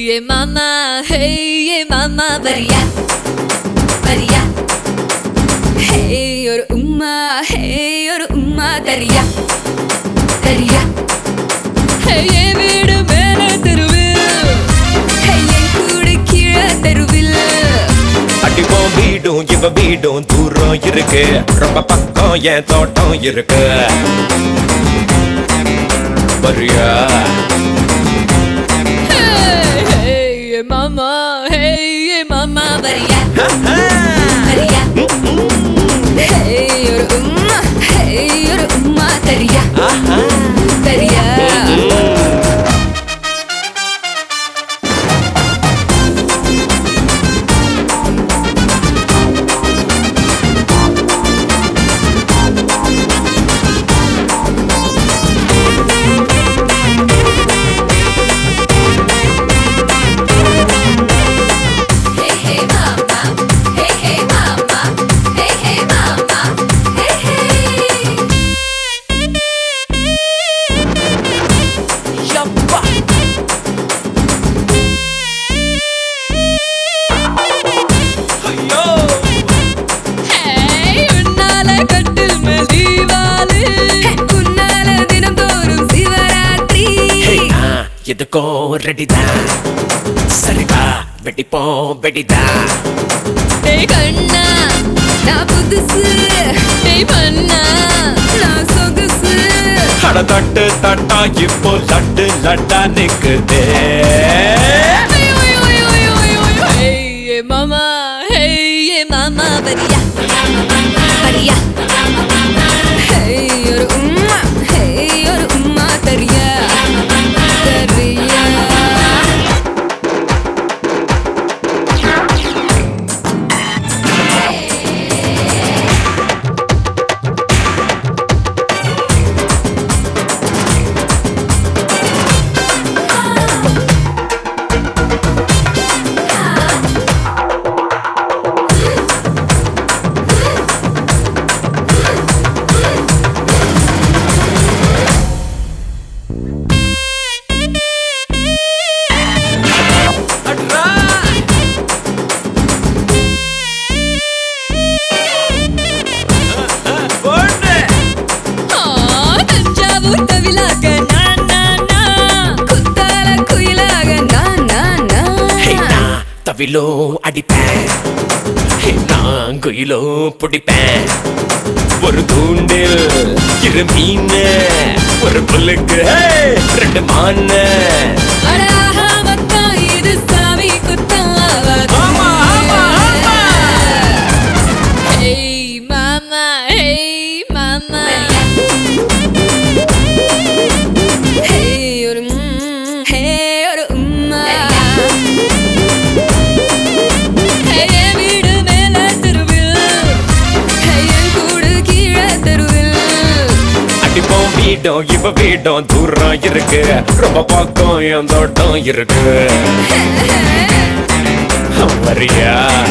ஏ மாமா ஹே ஏ மாமா வரியா வரியா ஹே ஒரு உம்மா ஹே ஒரு உம்மா தரியா தரியா ஹே என் வீடு மேல தெருவில் ஹே என் கூடு கீழே தெருவில் அடிப்போம் வீடும் இவ வீடும் தூரம் இருக்கு ரொம்ப பக்கம் என் தோட்டம் இருக்கு வரியா ஹே ஹே ஏ மாமா ஹே ஏ மாமா வரியா வரியா ஹே ஒரு உம்மா ஹே ஒரு உம்மா தரியா தரியா Hey hey mama, hey hey mama, hey hey mama, hey hey. யப்பா ஐயோ Hey, உன்னால கட்டில் மேல் தீவாளி. உன்னால தினம்தோறும் சிவராத்திரி. ஹே, நான் எதுக்கும் ரெடிதான் சரிவா வெடிப்போம் வெடிதான் டேய் கண்ணா, நான் புதுசு. டேய் மன்னா, நான் சொகுசு. அட தட்டு தட்டா இப்போ லட்டு லட்டா நிக்குதே ஐயோ, ஐயோ, ஐயோ, ஐயோ, ஐயோ, ஐயோ. Hey, ஏ மாமா, hey, ஏ மாமா, வரியா? வரியா? Hey, ஒரு உம்மா, hey, ஒரு உம்மா தரியா? தரியா? அட்ரா போடு ஆ, தஞ்சாவூர் தவிலாக நான், நான், நான். குத்தால குயிலாக நான், நான், ஹே, நான். நான் தவிலோ அடிப்பேன் ஹே, நான் குயிலோ பிடிப்பேன் ஒரு தூண்டில் இரு மீன் ஒரு புல்லுக்கு ஹே, ரெண்டு மான்னு அட ஆஹா, மொத்தம் இது சாமி குத்தம் ஆவாது. ஆமா, ஆமா, ஆமா. Hey, mama, hey, mama. Hey, ஒரு ம், hey, ஒரு உம்மா. Hey, என் வீடு மேல தெருவில். Hey, என் கூடு கீழே தெருவில். அடிப்போம் வீடும் இவ வீடும் தூரம் இருக்கு ரொம்ப பக்கம் என் தோட்டம் இருக்கு வரியா